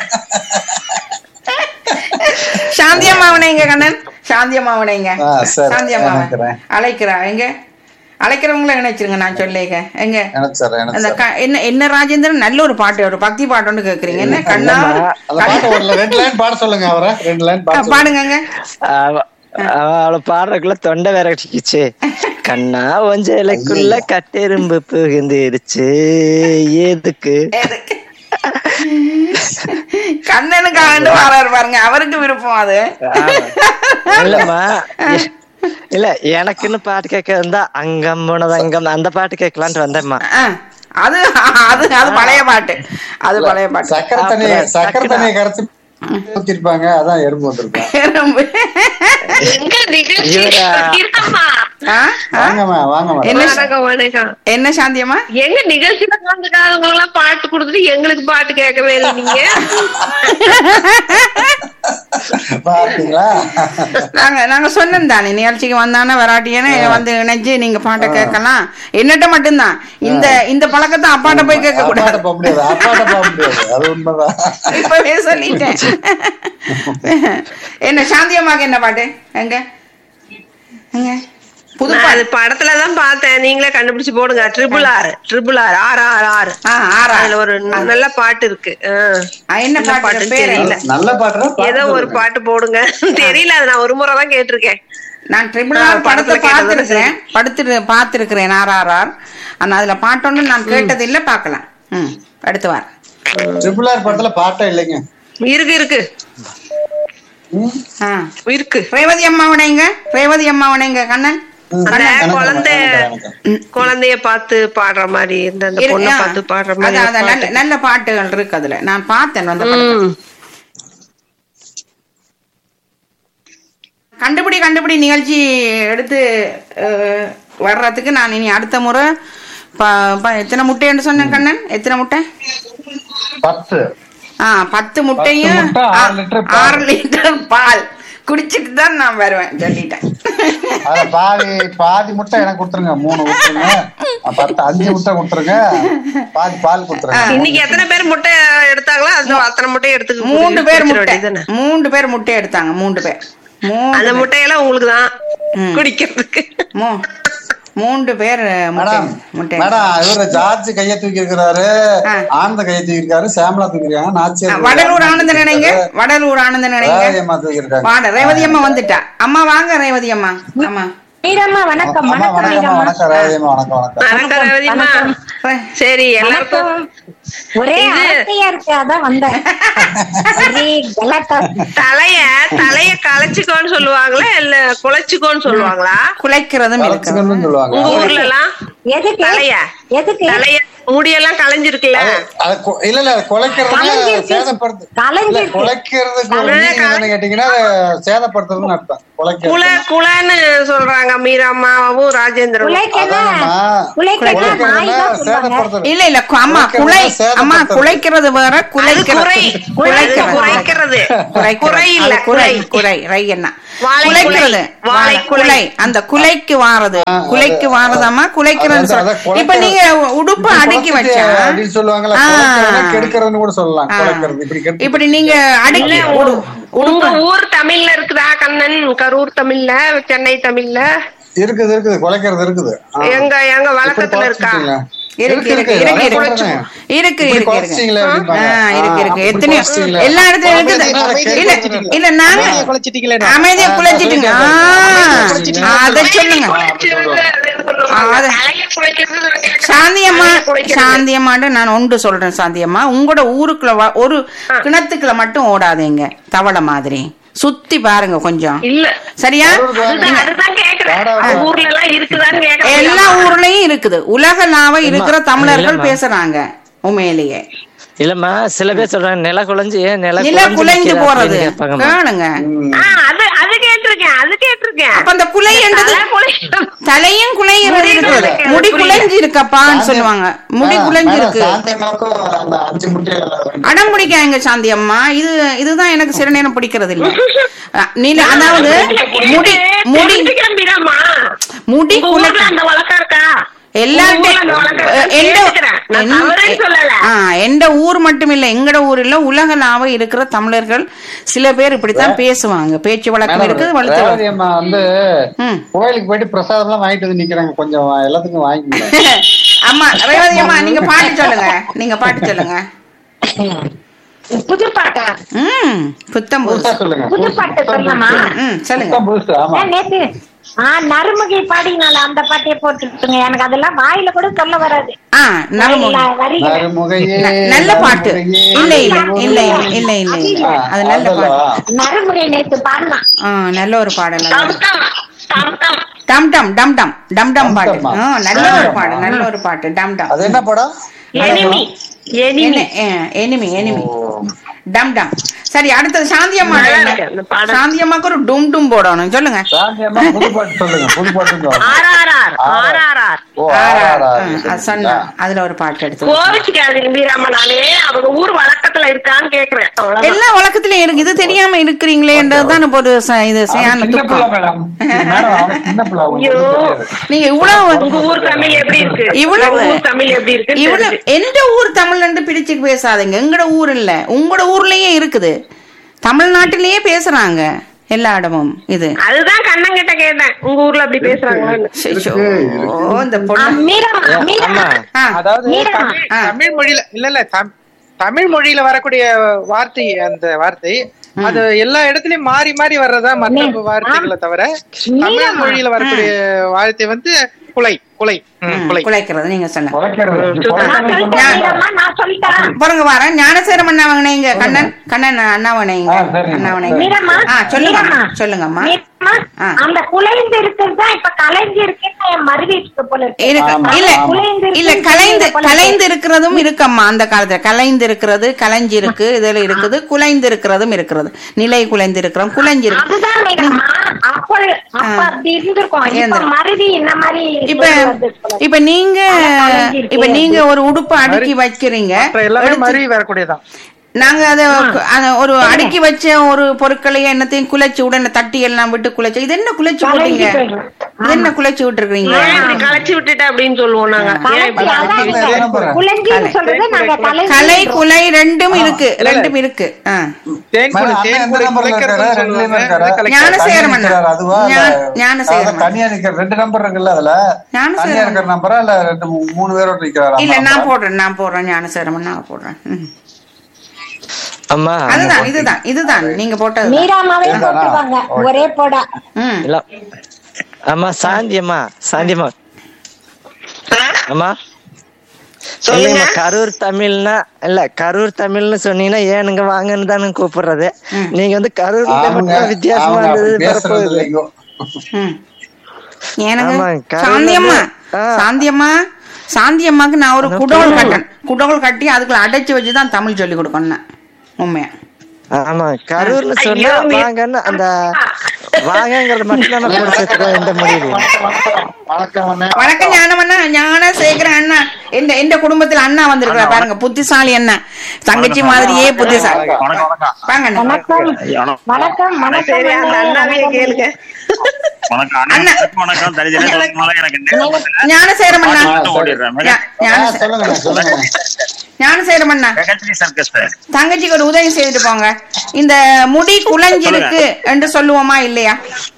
சாந்தியம்மாவனைங்க கண்ணன் சாந்தியம்மாவனைங்க ஆ, சரி, சாந்தியம்மாவன் இணைக்கிறேன். அழைக்கிறா எங்க அழைக்கிறவங்கள இணைச்சிருங்க நான் சொல்லேங்க எங்க நினைச்சாரு அந்த நினைச்சாரு க- என்ன என்ன ராஜேந்திரன் நல்ல ஒரு பாட்டு ஒரு பக்தி பாட்டு ஒன்று கேக்குறீங்க என்ன கண்ணா அந்த பாட்டு ஒரு ரெண்டு லைன் பாட சொல்லுங்க அவரை ரெண்டு லைன் ஆ, பாட சொல்லுங்க. பாடுங்கங்க அவ- அவ அவளை பாடுறதுக்குள்ள தொண்டை வேற அடிச்சிக்கிச்சு கண்ணா உன் சேலைக்குள்ள கட்டெரும்பு புகுந்துருச்சு எதுக்கு எதுக்கு? கண்ணனுக்காண்டு வராரு பாருங்க அவருக்கு விருப்பம் அது இல்லம்மா எ- இல்ல எனக்குன்னு பாட்டு கேட்க இருந்தா அங்கம் போனது அங்கம் அந்த பாட்டு கேட்கலான்ட்டு வந்தேம்மா ஆ, அது அது அது பழைய பாட்டு அது பழைய பாட்டு சக்கரை தண்ணியை அப்புறம் சக்கரை டக்குனு- தண்ணியை கரைச்சு ஊத்திருப்பாங்க அதான் எறும்பு வந்திருக்கும் எறும்பு. எங்க நிகழ்ச்சி இவரா? இருக்காமா ஆ? ஆ? வாங்கம்மா வாங்கம்மா என்ன வணக்கம் வணக்கம் என்ன சாந்தியம்மா எங்க நிகழ்ச்சியில கலந்துக்காதவங்க எல்லாம் பாட்டு கொடுத்துட்டு எங்களுக்கு பாட்டு கேட்கவே இல்லை நீங்க பாத்தீங்களா நாங்க நாங்க சொன்னோம் தானே நிகழ்ச்சிக்கு வந்தானே வராட்டியானே வந்து இணைஞ்சு நீங்க பாட்டை கேட்கலாம் என்னட்ட மட்டும்தான் இந்த இந்த பழக்கத்தை அப்பாட்ட போய் கேட்க அப்பாட்ட கூடாது போக முடியாது அப்பாட்ட போக முடியாது அது உண்மைதான் இப்பவே சொல்லிட்டேன் என்ன சாந்தியம்மாக்கு என்ன பாட்டு எங்க எங்க புது நான் பாட்டு அது படத்துலதான் பார்த்தேன் நீங்களே கண்டுபிடிச்சு போடுங்க triple R triple R R R R ஆ ஆறா அதுல ஒரு நல்ல பாட்டு இருக்கு ஆ. ஆ, என்ன என்ன பாட்டு பாட்டுன்னு பேர் தெரியல. நல்ல பாட்டுனா பாட்டு ஏதோ ஒரு சொல்லுங்க. பாட்டு போடுங்க தெரியல அது நான் ஒரு முறை தான் கேட்டிருக்கேன் நான் ட்ரிபிள் ஆ, ஆர் படத்தை படத்துல கேட்டது பார்த்துருக்கிறேன் படுத்து பார்த்துருக்கிறேன் ஆர் ஆர் ஆர் ஆனா அதுல பாட்டொன்னு நான் கேட்டது இல்ல பார்க்கலாம் ம் அடுத்து வர ட்ரிபிள் ஆர் படத்துல பாட்டே இல்லைங்க இருக்கு இருக்கு ம். ஆ இருக்கு ரேவதி அம்மா உடைங்க ரேவதி அம்மா உடைங்க கண்ணன் ம். அந்த வணக்கம், குழந்தை வணக்கம், வணக்கம். குழந்தைய பார்த்து பாடுற மாதிரி இந்த அந்த இருக்கு, பொண்ணை ஆ. பார்த்து பாடுற அதான், மாதிரி அதான், நல்ல நல்ல பாட்டுகள் இருக்கு அதுல நான் பார்த்தேன் அந்த படத்தை. ம். கண்டுபிடி கண்டுபிடி நிகழ்ச்சி எடுத்து அஹ், வர்றதுக்கு நான் இனி அடுத்த முறை ப- ப- எத்தனை முட்டைன்னு சொன்னேன் கண்ணன் எத்தனை முட்டை பத்து ஆ பத்து முட்டையும் முட்டை, ஆ, ஆறு லிட்டர் பால். ஆறு லிட்டர் பால் குடிச்சிட்டு தான் நான் வருவேன் சொல்லிட்டேன் அதுல பாதி பாதி முட்டை எனக்கு கொடுத்துருங்க மூணு கொடுத்துருங்க பத்து அஞ்சு முட்டை கொடுத்துருங்க பாதி பால் கொடுத்துருங்க இன்னைக்கு எத்தனை பேர் முட்டை எடுத்தாங்களோ அது அத்தனை முட்டையை எடுத்துக்க மூன்று பேர் முட்டை வேண்டியதுதானே மூன்று பேர் முட்டை எடுத்தாங்க மூன்று பேர் மூன்று அந்த பேர். முட்டையெல்லாம் உங்களுக்கு தான் ம். குடிக்கிறதுக்கு மூ- மூன்று பேர் முட்டை மேடம் முட்டை மேடம் இவரு ஜார்ஜ் கைய தூக்கி இருக்கிறாரு ஆ. ஆனந்த கைய தூக்கி இருக்காரு சாமலா தூக்கி இருக்காங்க ஆ, நாச்சியார் வடலூர் ஆனந்தன் நினைங்க வடலூர் ஆனந்தன் நினைங்க ராஜம்மா தூக்கி இருக்காங்க வாட ரேவதி அம்மா வந்துட்டா அம்மா வாங்க ரேவதி அம்மா ஆமா மீரம்மா வணக்கம் அம்மா வணக்கம் வணக்கம் மீரம்மா வணக்கம் ராஜம்மா வணக்கம் வணக்கம் வணக்கம் ரேவதிம்மா சரி எல்லாருக்கும் ஒரே இது- அரட்டையா இருக்கு அதான் வந்தேன் ஒரே கலாட்டா தலைய தலைய களைச்சுக்கோன்னு சொல்லுவாங்களா இல்ல குலைச்சுக்கோன்னு சொல்லுவாங்களா குலைக்கிறதும் இருக்கு வளர்ச்சிக்கணும்னு சொல்லுவாங்க உங்க ஊர்ல எல்லாம் எதுக்கு தலைய எதுக்கு தலைய முடியெல்லாம் களைஞ்சிருக்குல்ல அது கொ- இல்ல இல்ல குலைக்கிறது கலைஞ்சிருக்கு. சேதப்படுத்து இல்ல கலைஞ்சிருக்கு. குலைக்கிறதுக்கு ஒரு கலை- meaning என்னன்னு கேட்டீங்கன்னா அது சேதப்படுத்துறதுன்னு அர்த்தம் குல குலைக்கிறது குலன்னு சொல்றாங்க மீராமாவும் ராஜேந்திரன் குலைக்கெல்லாம் அதானம்மா. குலைக்கெல்லாம் நாய் குலைக்கிறதுன்னா தான் சொல்லுவாங்க சேதப்படுத்துறது இல்ல இல்ல கு- அம்மா குலை குலைக்கிறதுனா அம்மா சேதப்படுத்துறது. குலைக்கிறது வேற அது குறை குலைக்கிறது அது குறைக்கிறது குறை இல்ல அது குறை குறை குறை ரை என்ன வாழை குலைக்கிறது குலை. வாழை குலை குலை. அந்த குலைக்கு வாரது ஆ, குலைக்கு அது- வாரதாமா குலைக்கிறது அது- அது சொல்ற இப்ப குலைக்கிறது. நீங்க உடுப்பு இப்படி அடுக்கி குலைச்சிட்டு வச்சா அப்படின்னு சொல்லுவாங்கல்ல ஆ. குலைக்கிறதுனா கெடுக்கிறதுன்னு கூட சொல்லலாம் ஆ. குலைக்கிறது இப்படி கெடுத்து இப்படி நீங்க அடுக்கி உடு- உங்க ஊர் தமிழ்ல இருக்குதா கண்ணன் கரூர் தமிழ்ல சென்னை தமிழ்ல இருக்குது இருக்குது குலைக்கிறது இருக்குது ஆ. எங்க எங்க இப்படி வழக்கத்துல இருக்கா குலைச்சிட்டீங்களா? இருக்கு இருக்கு அதான் இருக்கு இருக்கு சொல்றேனே. இருக்கு இப்படி இருக்கு இருக்கு குலைச்சிட்டீங்களே ஆ, அப்படிம்பாங்க. இருக்கு இருக்கு ஆ, எத்தனையோ அப்படி குலைச்சிட்டீங்களே. எல்லா இடத்துலயும் இருக்குது அமைதியா இல்ல குலைச்சிட்டீங்களே. இல்ல நாங்க அமைதியா குலைச்சிட்டுங்க ஆ, அத சொல்லுங்க ஆ, அது- சாந்தியம்மா சாந்தியம்மாண்டு நான் ஒன்று சொல்றேன் சாந்தியம்மா உங்களோட ஊருக்குள்ள வ- ஒரு கிணத்துக்குள்ள மட்டும் ஓடாதீங்க தவளை மாதிரி சுத்தி பாருங்க கொஞ்சம் இல்ல சரியா அதுதான் அதுதான் கேக்குறேன் வாடா, ஊர்ல எல்லாம் இருக்குதான்னு எல்லா கேக்குறேன் ஊர்லயும் இருக்குது உலகளாவ இருக்கிற தமிழர்கள் இல்லம்மா. பேசுறாங்க உண்மையிலேயே இல்லம்மா சில பேர் சொல்றாங்க நில குலைஞ்சு ஏன் நில நில குலைஞ்சு நிக்குது போறது அப்படின்னு கேட்பாங்கம்மா. கேளுங்க ஆ, அது அது கேட்டிருக்கேன் அது கேட்டிருக்கேன் அப்ப அந்த குலை என்றது தலை குலை- தலையும் குலைகிறது முடி இருக்குது குலைக்கிறது, முடி புரியல. குலைஞ்சு இருக்கப்பான்னு சொல்லுவாங்க முடி மேடம், குலைஞ்சு மேடம், இருக்கு சாந்தியம்மாவுக்கும் அந்த அஞ்சு முட்டை அடம் பிடிக்காங்க சாந்தி அம்மா இது இதுதான் எனக்கு சில நேரம் பிடிக்கிறது இல்ல அஹ், நீல அதாவது முடி முடி தெரிஞ்சுக்கிறேன் மீராம்மா. முடி உங்க குலை ஊர்ல அந்த வழக்கம் இருக்கா எல்லார்ட்டையும் உங்க ஊர்ல அந்த வழக்கம் இருக்கா? அஹ், எந்த கேட்டுக்கிறேன். நான் தவறே சொல்லல. ஆ, எந்த ஊர் மட்டும் இல்ல எங்கட ஊர்ல உலகளாவ இருக்கிற தமிழர்கள் சில பேர் இப்படித்தான் பேசுவாங்க பேச்சு வழக்கம் இருக்குது வளர்த்து ரேவதி அம்மா வந்து ம். கோயிலுக்கு போயிட்டு பிரசாதம் எல்லாம் வாங்கிட்டு வந்து நிக்கிறாங்க கொஞ்சம் எல்லாத்துக்கும் வாங்கிக்கோங்க அம்மா ரேவதி அம்மா நீங்க பாட்டு சொல்லுங்க நீங்க பாட்டு சொல்லுங்க புது பாட்டா ம் புத்தம் புதுசா புதுசு சொல்லுங்க புது பாட்டு சொல்லலாமா ம் சொல்லுங்க புத்தம் புதுசு ஆமா ஆ, நேத்து ஆ நறுமுகை பாடினால அந்த பாட்டையே போட்டுட்டுங்க எனக்கு அதெல்லாம் வாயில கூட சொல்ல வராது ஆ நலமுக வரியில- வரியில. நறுமுகையே ந- நல்ல பாட்டு நறுமுகையே, இல்ல இல்ல நறுமுகையே. இல்ல இல்ல இல்ல இல்ல இல்ல ஆ, அது நல்ல அதல்லவா? பாட்டு நறுமுறை நேத்து பாடினான் ஆ நல்ல ஒரு பாடல் அது. டம் டம், டம் டம். டம் டம் டம் டம் டம் டம் பாட்டு டம் டம். ஆ நல்ல ஒரு பாட்டு நல்ல ஒரு பாட்டு டம் டம் அது என்ன படம் enemy, enemy. எனிமி எனிமி டம் டம் சரி அடுத்தது சாந்தியம்மா நல்லா இருக்கு அந்த பாடல். சாந்தியம்மாக்கு ஒரு டும் டும் போடணும் சொல்லுங்க சாந்தியம்மா புது பாட்டு சொல்லுங்க புது பாட்டு RRR, RRR. ஓ ஆ, ஆறா ஆ, அது சொன்னா அதுல ஒரு பாட்டு எடுத்து கோவிச்சுக்காதீங்க மீராம்மா நானே அவங்க ஊர் வழக்கத்துல இருக்கான்னு கேக்குறேன் அவ்வளவுதான். எல்லா வழக்கத்திலயும் இருக்கு இது தெரியாம இருக்கிறீங்களேன்றதுதான் இப்போ ஒரு ச- இது சரியான சின்ன பிள்ளை துக்கம் மேடம் மேடம் அவன் சின்ன பிள்ளை அவனுக்கு ஐயோ. ஒண்ணும் தெரியாது. நீங்க இவ்வளவு உங்க ஊர் தமிழ் எப்படி இருக்கு இவ்வளவு உங்க ஊர் தமிழ் எப்படி இருக்கு இவ்வளவு எந்த ஊர் தமிழ்ன்னு பிரிச்சு பேசாதீங்க எங்கட ஊர் இல்ல உங்களோட ஊர்லயே இருக்குது தமிழ்நாட்டிலேயே பேசுறாங்க எல்லா இடமும் இது அதுதான் கண்ணங்கிட்ட கேட்டேன் உங்க ஊர்ல அப்படி பேசுறாங்களான்னு ஷோ, இந்த பொண்ணு மீரம்மா மீரம்மா ஆ, அதாவது மீரா. தமிழ் ஆ. தமிழ் மொழியில இல்ல இல்ல தம்- தமிழ் மொழியில வரக்கூடிய வார்த்தை அந்த வார்த்தை அது எல்லா இடத்துலயும் மாறி மாறி வர்றதா மற்ற வார்த்தைகளை தவிர தமிழ் மொழியில வரக்கூடிய வார்த்தை வந்து குலை குலை ம், குலை குலைக்கிறது நீங்க சொன்ன குலைக்கிறது. நான் குலைக்கிறது சொல்லிட்டேன் மீரம்மா நான் சொல்லிட்டேன் பாருங்க வரேன் ஞானசேரம் அண்ணா வணங்க கண்ணன் கண்ணன் அண்ணா வணங்க ஆ, சரி. அண்ணா வணங்க மீரம்மா ஆ சொல்லுங்கம்மா மீரம்மா. சொல்லுங்கம்மா மீரம்மா, ஆ. அந்த குலைந்து இருக்கிறது தான் இப்ப கலைஞ்சு இருக்குன்னு என் மருவி இருக்கு போல இருக்கு இருக்கு ஆமா, இல்ல ஆமா. குலைந்து இல்ல இருக்குன்னு கலைந்து போல இருக்கு. கலைந்து இருக்கிறதும் இருக்கம்மா அந்த காலத்துல கலைந்து இருக்கிறது கலைஞ்சு இருக்கு இதுல இருக்குது குலைந்து இருக்கிறதும் இருக்கிறது நிலை குலைந்து இருக்கிறோம் குலைஞ்சு இருக்கு அதுதான் மீரம்மா அப்ப அப்ப அப்படி இருந்திருக்கும் இப்ப இருந்திருக்கும். மருவி இந்த மாதிரி இப்ப சொல்லு வருது போல இருக்கு. இப்ப நீங்க ஆனா கலைஞ்சு இருக்கு. இப்ப நீங்க ஒரு உடுப்பு அடுக்கி வைக்கிறீங்க மற்ற எல்லாமே எடுத்து- மறி வரக்கூடியதான் நாங்க அதை அத ஒரு அடுக்கி வச்ச ஒரு பொருட்களையும் என்னத்தையும் குலைச்சு உடனே தட்டி எல்லாம் விட்டு குலைச்சு இது என்ன குலைச்சு போட்டீங்க இது என்ன குலைச்சு விட்டுருக்கீங்க ஏன் இப்படி களைச்சு விட்டுட்ட அப்படின்னு சொல்லுவோம் நாங்க ஏன் இப்படி களைச்சு விட்டுட்ட? குழஞ்சின்னு சொல்றது நாங்க கலை கலை குலை ரெண்டும் இருக்கு ரெண்டும் இருக்கு ஆ. தேன் குடி மேடம், தேன் அண்ணன் குடி எந்த நம்பர்ல குலைக்கிறதுன்னு இருக்காரு? ரெண்டுலயுமே சொல்லுவாங்க இருக்காரு. அதை கலைக்க- ஞானசேகரம் தனியா நிக்கிறாரு, அதுவா? ஞான- இல்ல, ஞானசேகரம் அதான் தனியா நிக்கிற ரெண்டு நம்பர் இருக்குல்ல அதுல ஞானசேகரம். தனியா இருக்கிற நம்பரா இல்ல ரெண்டு மூ- மூணு பேரோட நிக்கிறாரா இல்ல நான் போடுறேன் நான் போடுறேன் ஞானசேரமன் நான் போடுறேன் ம். அம்மா அதுதான் இதுதான் இதுதான் நீங்க போட்டது மீராமாவே இதுதானா? போட்டுருவாங்க ஓகே. ஒரே போடா ம் இல்ல அம்மா சாந்தி அம்மா சாந்தி அம்மா அம்மா சொல்லுங்க இல்லைம்மா, கரூர் தமிழ்னா இல்ல கரூர் தமிழ்னு சொன்னீங்கன்னா ஏனுங்க வாங்கன்னு தானே கூப்பிடுறது ம். நீங்க வந்து கரூர்ல அவங்க மட்டும் வித்தியாசமா அவங்க அப்படி இருந்தது பேசுறது வரப்போகுது இல்லைங்கோ. ம். எனக்கு ஆமா, கருவில சாந்தியம்மா வந்து- ஆ. சாந்தியம்மா சாந்தியம்மாக்கு நான் ஒரு குடோல் கட்டேன் குடோல் கட்டி அதுக்குள்ள அடைச்சு வச்சுதான் தமிழ் சொல்லி கொடுக்கணும் உண்மையா ஆமா கரூர்னு சொன்னா ஐயோ, மீ- வாங்கன்னு அந்த வாங்கங்கிறது மட்டும் தான் கொடுத்துருக்கோம் இந்த முடிவு வணக்கம் அண்ணே. வணக்கம் ஞானமண்ணா ஞான சேகர அண்ணா எந்த எந்த குடும்பத்துல அண்ணா வந்திருக்கிறார் பாருங்க புத்திசாலி அண்ணா தங்கச்சி மாதிரியே புத்திசாலி வாங்க அண்ணா வணக்கம் வணக்கம் வணக்கம் சரி அந்த அண்ணாவையே கேளுங்க வணக்கம் அண்ணா. அண்ணா வணக்கம் தனித்தனி சொல்றதுனால எனக்கு நேரம் பத்தல. ஞானசேகரம் அண்ணா பார்த்துட்டு ஓடிடுறேன். ஞா- ஆ, ஞானசே- சொல்லுங்க சொல்லுங்க ஞானசேகரம் அண்ணா மெகஸ்ட்ரி சர்க்கஸ் தங்கச்சிக்கு ஒரு உதவி செய்துட்டு போங்க இந்த முடி குலைஞ்சிருக்கு என்று சொல்லுவோமா இல்லையா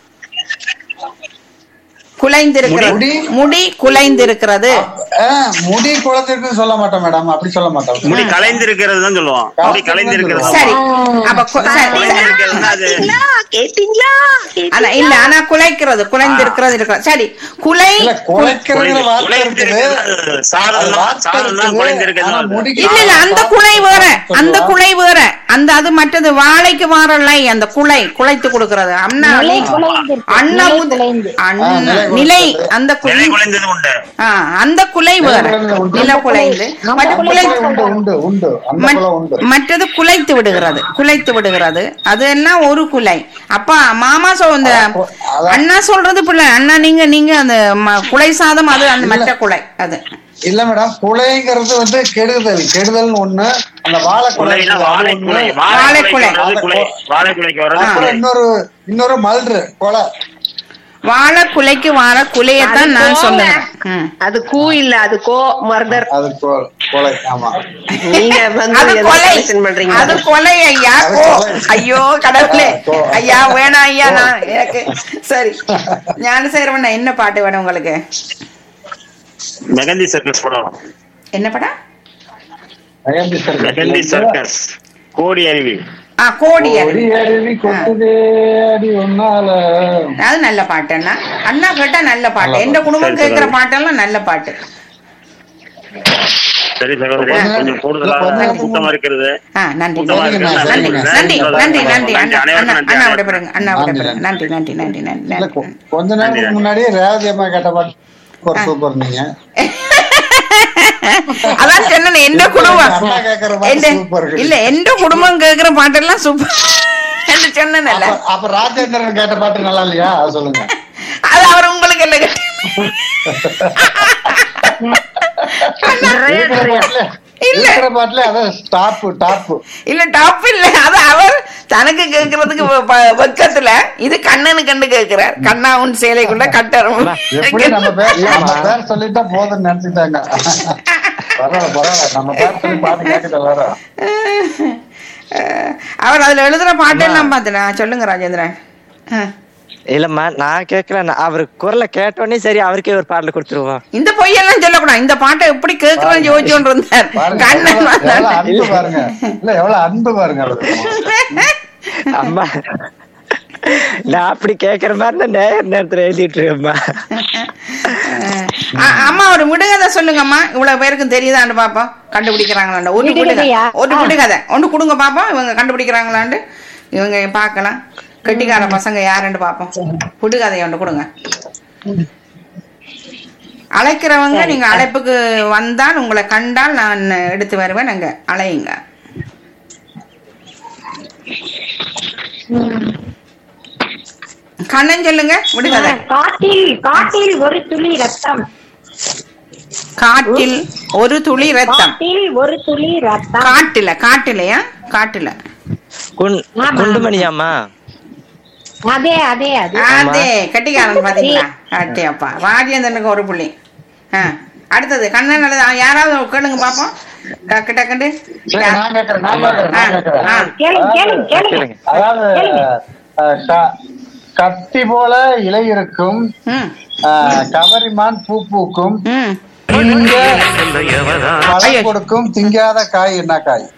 குலைந்திருக்கிறது முடி? முடி குலைந்திருக்கிறது ஆ, முடி குழந்தைக்குன்னு சொல்ல மாட்டோம் மேடம் அப்படி சொல்ல மாட்டோம் முடி கலைந்திருக்கிறது தான் சொல்லுவோம் முடி கலைந்திருக்கிறது சரி அப்ப கு- சரி, சரி. கலைந்திருக்கிறதுனா அது கேட்டீங்களா கேட்டீங்களா ஆனா இல்ல ஆனா குலைக்கிறது குலைந்திருக்கிறது இருக்கிறது சரி குலை இல்ல குலைக்கிறதுங்கிற வார்த்தை இருக்குது குலைந்திருக்கிறது சாரல் அது தான் வார்த்தை சாரல் தான் இருக்குது. குலைந்திருக்கிறது ஆனா தான் அது. முடிக்கு- இல்ல இல்ல அந்த குலை வேற அந்த சொல்லுவா. குலை வேற அந்த அது மற்றது வாழைக்கு மாறலை அந்த குலை குலைத்து கொடுக்கிறது அண்ணா நிலை குலைந்து அண்ணா நிலை புத்தி- குலைந்து அண்ணா ஆ, நிலை நிலை குலைந்து. அந்த நிலை குலை குலைந்தது உண்டு ஆ, அந்த குலை வேற குலைந்து உண்டு. நில குலைந்து அந்த மற்ற குலை குலை உண்டு உண்டு உண்டு அந்த மற்- குலம் உண்டு மற்றது குலைத்து விடுகிறது குலைத்து விடுகிறது அது எல்லாம் ஒரு குலை அப்பா மாமா சொல் இந்த அதான். அண்ணா சொல்றது பிள்ளை அண்ணா நீங்க நீங்க அந்த ம- குலை சாதம் அது அந்த மற்ற குலை அது இல்ல மேடம் குலைங்கிறது வந்து கெடுதல் கெடுதல்னு ஒண்ணு அந்த வாழை குலை குலைனா அது வாழை ஒண்ணு. குலை வாழை வாழை குலை. குலை வர்றது குலை வாழை குலைக்கு வர்றது அப்புறம் குலை இன்னொரு இன்னொரு மல்று கொலை வாழை குலைக்கு வாழ குலையத்தான் நான் அது சொல்லுவேன் ம். அது கூ இல்ல அது கோ மர்தர் அது கொ- கொலை ஆமா நீங்க வந்து அது எதை கொலை correction பண்றீங்க அது கொலை ஐயா அது கோ கொலை. ஐயோ கடவுளே ஆ, கோ. ஐயா வேணாம் ஐயா நான் எனக்கு சரி ஞானசேகரவண்ணா என்ன பாட்டு வேணும் உங்களுக்கு மெகந்தி சர்க்கஸ் படம் என்ன படம் மெகந்தி மெகந்தி சர்க்கஸ் சர்க்கஸ் கோடி அருவி ஆ கோடியர் கொடி அருவி கொட்டுதே அடி ஒன்னால அது நல்ல பாட்டு அண்ணா அண்ணா கேட்டா நல்ல பாட்டு நல்ல எந்த குடும்பம் சரி, கேட்கிற சரி. பாட்டெல்லாம் நல்ல பாட்டு சரி சகோதரி கொஞ்ச கொஞ்சம் கூடுதலா கொஞ்ச நேரத்துக்கு கூட்டமா இருக்கிறது ஆ நன்றி கூட்டமா சரிங்க, இருக்கிறது நன்றி சரிங்க. நன்றி நன்றி நன்றி அண்ணா அனைவருக்கும் அண்ணா நன்றி. அண்ணா விடைபெறுங்க அண்ணா நன்றி, விடைபெறுங்க நன்றி நன்றி நன்றி நன்றி இல்ல நன்றி கொ- கொஞ்ச நேரத்துக்கு முன்னாடியே ரேவதி அம்மா கேட்ட பாட்டு ஒரு சூப்பர் நீங்க அதான் சொன்னேன் எந்த குடும்பம் அண்ணா கேக்குற மாதிரி எந்த- சூப்பர் இல்ல எந்த குடும்பம் கேக்குற பாட்டெல்லாம் சூப்பர் என்று சொன்னேன்ல அப்ப- அப்ப ராஜேந்திரன் கேட்ட பாட்டு நல்லா இல்லையா அது சொல்லுங்க அது அவர் உங்களுக்கு என்ன கேட்டு இருக்கிற பாட்டுல இல்ல. இருக்கிற பாட்டுல அதான் டாப் டாப் இல்ல டாப் இல்ல அது அவர் தனக்கு கேக்குறதுக்கு வ- வ- வெக்கத்துல இது கண்ணனு கண்டு கேக்குறார் கண்ணா உன் சேலைக்குள்ள கட்டரும் எப்படி நம்ம பேர் நம்ம பேர் சொல்லிட்டா போதும்னு நினைச்சிட்டாங்க பரவாயில்ல பரவாயில்ல நம்ம பேர் சொல்லி பாட்டு கேட்கல எல்லாரும் அஹ், அவர் அதுல எழுதுற பாட்டெல்லாம் பாத்துனா சொல்லுங்க ராஜேந்திரன் அஹ். இல்லம்மா நான் கேட்கல அவர் குரலை கேட்டோடனே சரி அவருக்கே ஒரு பாடல கொடுத்துருவோம் இந்த பொய்யெல்லாம் சொல்லக்கூடாது இந்த பாட்டை எப்படி கேக்குறோம்னு யோசிச்சோன்னு இருந்தார் பாருங்க கண்ணன் எவ்வளவு- எவ்வளவு வந்தார். அன்பு பாருங்க இல்ல எவ்வளவு அன்பு பாருங்க அவருக்கு. அம்மா நான் அப்படி கேக்குற மாதிரி தான் நேர் நேரத்துல எழுதிட்டு இருக்கேம்மா அஹ், அம்மா ஒரு விடுகதை சொல்லுங்கம்மா இவ்வளவு பேருக்கு தெரியுதான்னு பாப்போம் கண்டுபிடிக்கிறாங்களாண்டு ஒரு விடுகதை விடுகதையா? ஒரு விடுகதை ஒன்று கொடுங்க பாப்போம் இவங்க கண்டுபிடிக்கிறாங்களாண்டு இவங்க பார்க்கலாம் கெட்டிக்கார பசங்க யாருன்னு பாப்போம் விடுகதை ஒன்று கொடுங்க அழைக்கிறவங்க நீங்க அழைப்புக்கு வந்தால் உங்களை கண்டால் நான் எடுத்து வருவேன் அங்க அழையுங்க கண்ணன் சொல்லுங்க விடுகதை காட்டில் காட்டில் ஒரு துளி ரத்தம் காட்டில் ஒரு துளி ரத்தம் காட்டில் ஒரு துளி ரத்தம் காட்டுல காட்டுலையா காட்டுல குண்- குண்டுமணியாம்மா அதே அதே அதே அதே கட்டிக்காரன் பாத்தீங்களா அட்டியாப்பா ராஜேந்திரனுக்கு ஒரு புள்ளி ஆ, அடுத்தது கண்ணன் நல்லது ஆ, யாராவது கேளுங்க பாப்போம் டக்கு டக்குண்டு நான் கேட்கறேன் நான் கேட்கறேன் நான் கேட்கறேன் ஆ, கேளுங்க கேளுங்க கேளுங்க கேளுங்க. அதாவது அஹ், க- கத்தி போல இலை இருக்கும் ம் அஹ், கவரிமான் பூ பூக்கும் ம் திங்க ஐயோ. பழம் கொடுக்கும் திங்காத காய் என்ன காய்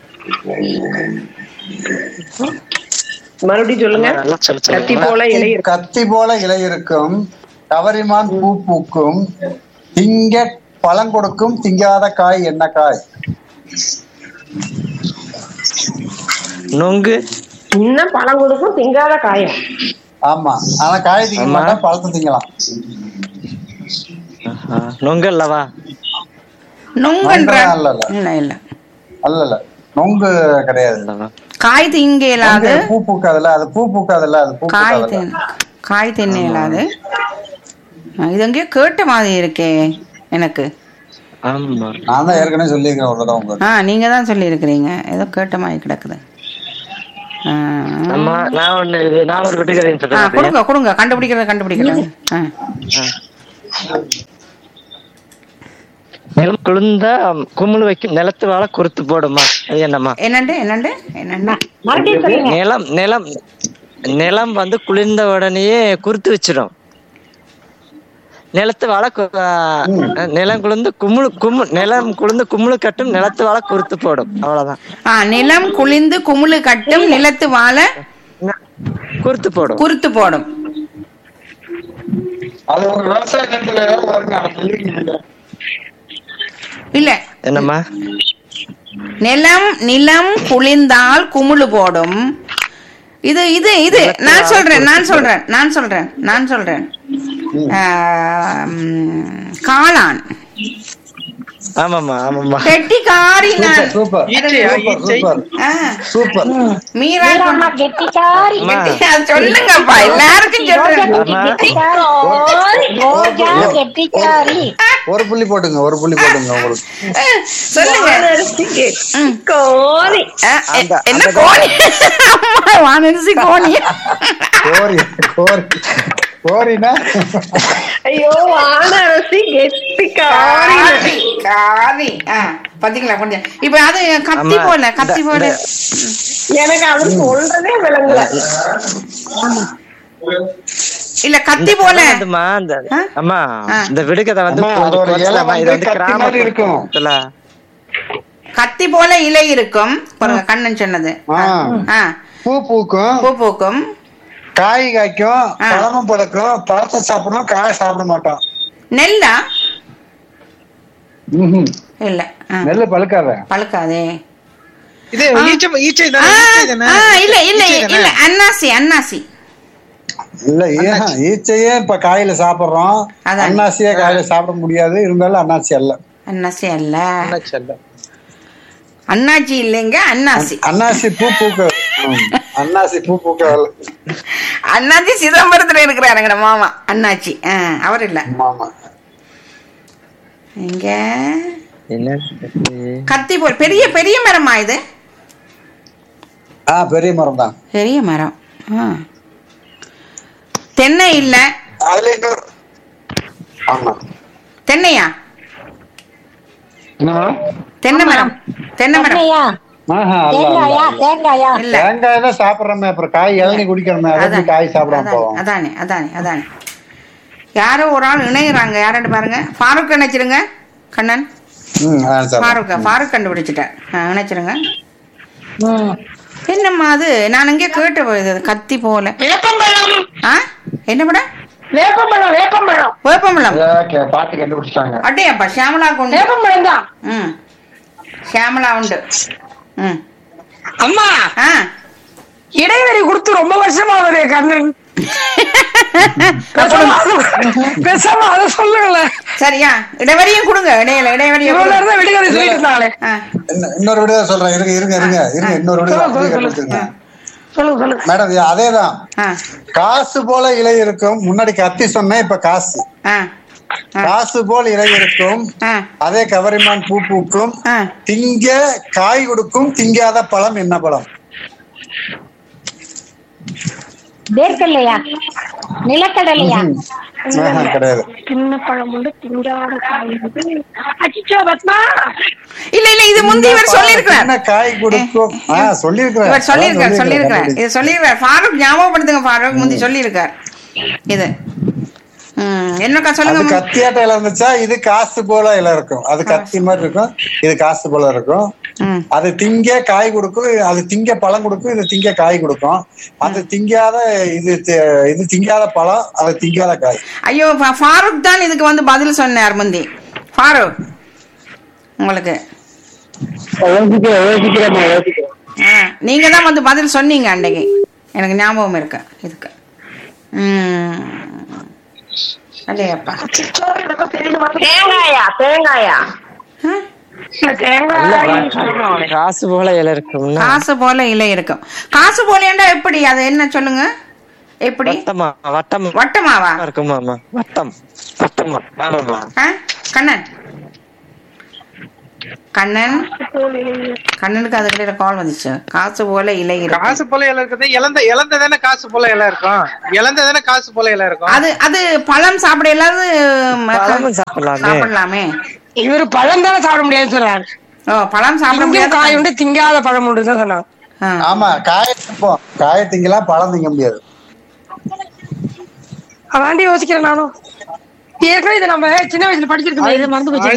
மறுபடியும் சொல்லுங்க நல்லா சொல்லு, சொல்லு. கத்தி போல இலை இருக்கு கத்தி போல இலை இருக்கும் கவரிமான் பூ பூக்கும் திங்க பழம் கொடுக்கும் திங்காத காய் என்ன காய் நொங்கு இன்னும் பழம் கொடுக்கும் திங்காத காயம் ஆமா ஆனா காய் திங்க ஆமா. மாட்டா பழத்தை திங்கலாம் ஆஹா, நொங்கு அல்லவா நொங்குன்ற நொங்குலாம் இல்ல, இல்ல. இல்ல இல்ல அல்ல இல்ல நொங்கு கிடையாது அல்லவா காய் திங்க இயலாது நொங்கு பூ பூக்காதுல்ல அது பூ பூக்காதுல்ல அது பூ காய் பூக்காதுல்ல தின் காய் தின்ன இயலாது ஆ, இது எங்கேயோ கேட்ட மாதிரி இருக்கே எனக்கு ஆமா நான் தான் ஏற்கனவே சொல்லியிருக்கேன் ஒரு தடவை உங்களுக்கு ஆ நீங்க தான் சொல்லி இருக்கிறீங்க ஏதோ கேட்ட மாதிரி கிடக்குது ஆ, அம்மா நான் ஒண்ணு இது நான் ஒரு விட்டுக்கிறேன் ஆ சொல்றேன் கொடுங்க கொடுங்க கண்டுபிடிக்கிறது கண்டுபிடிக்கிறது ஆ நிலம் குளிர்ந்தா குமுள் வைக்கும் நிலத்து வாழ குறுத்து போடுமா அது என்னம்மா என்னண்டு என்னண்டு என்னண்டு மறுபடியும் சொல்லுங்க நிலம் நிலம் நிலம் வந்து குளிர்ந்த உடனேயே குறுத்து வச்சிடும் நிலத்து வாழ கு- ஆ, நிலம் குளிர்ந்து குமுள் குமு நிலம் குளிர்ந்து குமுளு கட்டும் நிலத்து வாழ குறுத்து போடும் அவ்வளவுதான் ஆ நிலம் குளிந்து குமுளு கட்டும் நிலத்து வாழ குறுத்து போடும் குருத்து போடும் அது ஒரு விவசாய நிலத்துல வருங்க அதை சொல்லிருக்கீங்க இல்ல என்னம்மா நிலம் நிலம் குளிர்ந்தால் குமுளு போடும் இது இது இது நான் சொல்றேன் நான் சொல்றேன் நான் சொல்றேன் நான் சொல்றேன் ஆ, ம், காளான் ஆமாம்மா ஆமாம்மா கெட்டிக்காரி நான் சூப்பர் ஈச்சையா, சூப்பர் ஈச்சை? சூப்பர் ஆ, சூப்பர் மீரா அம்மா கெட்டிக்காரி அம்மா. அது சொல்லுங்கப்பா எல்லாருக்கும் சொல்றேன் ஆமா. கெட்டிக்காரி ரோஜா கெட்டிக்காரி ஒரு புள்ளி போட்டுங்க ஒரு புள்ளி போட்டுங்க உங்களுக்கு ஆ, சொல்லுங்க ம். கோரி ஆ, எ- அந்த- என்ன அந்த- கோணி அம்மா வானரிசி கோணி கோரி கோரி கோரினா ஐயோ வானரசி கெட்டிக்காரி காரி காரி ஆ பாத்தீங்களா கொஞ்சம் இப்ப அது கத்தி அம்மா, போல கத்தி இந்த- போல இந்த- எனக்கு அவர் சொல்றதே விளங்கல இல்ல கத்தி போல வந்துமா அந்த ஆ? அம்மா ஆ. இந்த விடுகதை வந்து அம்மா, கொஞ்சம் அதோட இலை குறைச்சலாமா? இது வந்து வந்து கத்தி மாதிரி இருக்கும். கிராமத்துல கத்தி போல இலை இருக்கும் பாருங்க கண்ணன் சொன்னது ஆ. ஆ பூ பூக்கும் பூ பூக்கும் காய் காய்க்கும் ஆ. பழமும் பழக்கும் பழத்தை சாப்பிடணும் காய் சாப்பிட மாட்டோம் நெல்லா ம்ஹும். இல்ல ஆ, நெல்லு பழுக்காத பழுக்காதே இது ஈச்சை ஈச்சை ஆ, தானே ஈச்சை தானே ஆ, இல்ல இல்ல ஈச்சை தானே? இல்ல அன்னாசி அன்னாசி இல்ல ஏன் ஈச்சையே இப்ப காயில சாப்பிடுறோம் அதான். அன்னாசியே காயில சாப்பிட முடியாது இருந்தாலும் அன்னாசி அல்ல அன்னாசி அல்ல அண்ணாச்சி அல்ல. அண்ணாச்சி இல்லைங்க அன்னாசி அன்னாசி பூ பூக்க ம். அன்னாசி பூ பூக்க அல்ல. அண்ணாச்சி சிதம்பரத்துல இருக்கிறாருங்க நம்ம மாமா அண்ணாச்சி ஆ, அவர் இல்ல ஆமா இங்க என்ன கத்தி போல் பெரிய பெரிய மரமா இது ஆ பெரிய மரம் தான் பெரிய மரம் ஆ. தென்னை இல்ல அதுல இன்னொரு ஆமா தென்னையா தென்னை மரம் தென்னை மரம் தேங்காயா ஆஹா, அல்ல, அல்ல, தேங்காயா அல்ல. தேங்காயா இல்ல தேங்காய் தான் சாப்பிடுறோமே அப்புறம் காய் இளநீ குடிக்கிறோமே அதை அதான், காய் சாப்பிடாம அதானே, போவோம் அதானே அதானே அதானே யாரோ ஒரு ஆள் இணையறாங்க யார்கிட்ட பாருங்க ஃபாரூக் இணைச்சிருங்க கண்ணன் ம் ஆ, சரி. ஃபாரூக் ஃபாரூக் கண்டுபிடிச்சிட்டேன் ஆ, இணைச்சிருங்க என்னம்மா அது நான் அங்கே கேட்டு போகுது கத்தி போல வேப்பம்பழம் ஆ என்ன படம் வேப்பம்பழம் வேப்பம்பழம் வேப்பம்பழம் ஓகே பாட்டு கண்டுபிடிச்சிட்டாங்க அட்டையாப்பா ஷியாமலா கொண்டு வேப்பம்பழம் தான் ம் ஷியாமலா உண்டு ம் அம்மா ஆ இடைவெளி கொடுத்து ரொம்ப வருஷமா ஆகுது கண்ணன் பேசாம அது- பேசாம அதை சொல்லுங்களேன் சரியா இடைவெளியும் கொடுங்க இடையில இடைவெளியும் இவ்வளவு கொடுங்க. நேரம் தான் விடுகதை சொல்லிட்டு இருந்தாங்களே ஆ இன்னும் இன்னொரு விடுதலை சொல்றேன் இருங்க இருங்க இருங்க இருங்க இன்னொரு விடுதலை அப்படியே கண்டுபிடிச்சிருங்க சொல்லுங்க சொல்லுங்க மேடம் இது அதேதான் ஆ காசு போல இலை இருக்கும் முன்னாடி கத்தி சொன்னேன் இப்ப காசு ஆ காசு போல் இலை இருக்கும் ஆ அதே கவரிமான் பூ பூக்கும் ஆ திங்க காய் கொடுக்கும் திங்காத பழம் என்ன பழம் வேர்க்கடலையா நிலக்கடலையா ஆஹா, கிடையாது சின்ன பழம் உண்டு திங்காத காய் உண்டு. அச்சச்சோ பத்மா இல்ல இல்ல இது முந்தி இவர் சொல்லியிருக்கிறார் என்ன காய் கொடுக்கும் ஆ சொல்லியிருக்கிறேன் இவர் சொல்லியிருக்கார் அதான் சொல்லியிருக்கார் இது சொல்லியிருக்கார் ஃபாரூக் ஞாபகப்படுத்துங்க ஃபாரூக் முந்தி சொல்லியிருக்கார் இது ம் என்னக்கா அது சொல்லுங்க கத்தியாட்ட இலை இருந்துச்சா இது காசு போல இலை இருக்கும் அது கத்தி மாதிரி இருக்கும் இது காசு போல இருக்கும் ம் அது திங்க காய் கொடுக்கும் அது திங்க பழம் கொடுக்கும் இது திங்க காய் கொடுக்கும் அது திங்காத இது தி- இது திங்காத பழம் அது திங்காத காய் ஐயோ ஃபா- ஃபாரூக் தான் இதுக்கு வந்து பதில் சொன்னார் முந்தி ஃபாரூக் உங்களுக்கு ஆ நீங்க தான் வந்து பதில் சொன்னீங்க அன்னைக்கு எனக்கு ஞாபகம் இருக்கு இதுக்கு ம் இல்லையாப்பா தேங்காயா தேங்காயா ஆ? தேங்காய் சொல்றோம். காசு போல இலை இருக்கும்னா காசு போல இலை இருக்கும் காசு போலேண்டா எப்படி அது என்ன சொல்லுங்க எப்படி வட்டமா வட்டம் வட்டமாவா இருக்குமாமா வட்டம் வட்டமா ஆமாமா ஆ? கண்ணன் கண்ணன் கண்ணனுக்கு அதுக்கிட்ட கால் வந்துச்சு காசு போல இலை இருக்கும் காசு போல இலை இருக்குது இழந்த இழந்த தானே காசு போல இலை இருக்கும் இழந்த தானே காசு போல இலை இருக்கும் அது அது பழம் சாப்பிட இல்லாத பழமும் சாப்பிடலாமே. சாப்பிடலாமே இவரு பழம் தானே சாப்பிட முடியாதுன்னு சொல்றாரு ஓ பழம் சாப்பிட திங்க முடியாது காய் உண்டு திங்காத பழம் உண்டு தான் சொன்னாங்க ஆ. ஆமா காய திப்போம் காய திங்கலாம் பழம் திங்க முடியாது அதாண்டி யோசிக்கிறேன் நானும் ஏற்கனவே இதை நம்ம சின்ன வயசுல படிச்சிருக்கோம் இது மறந்து போச்சு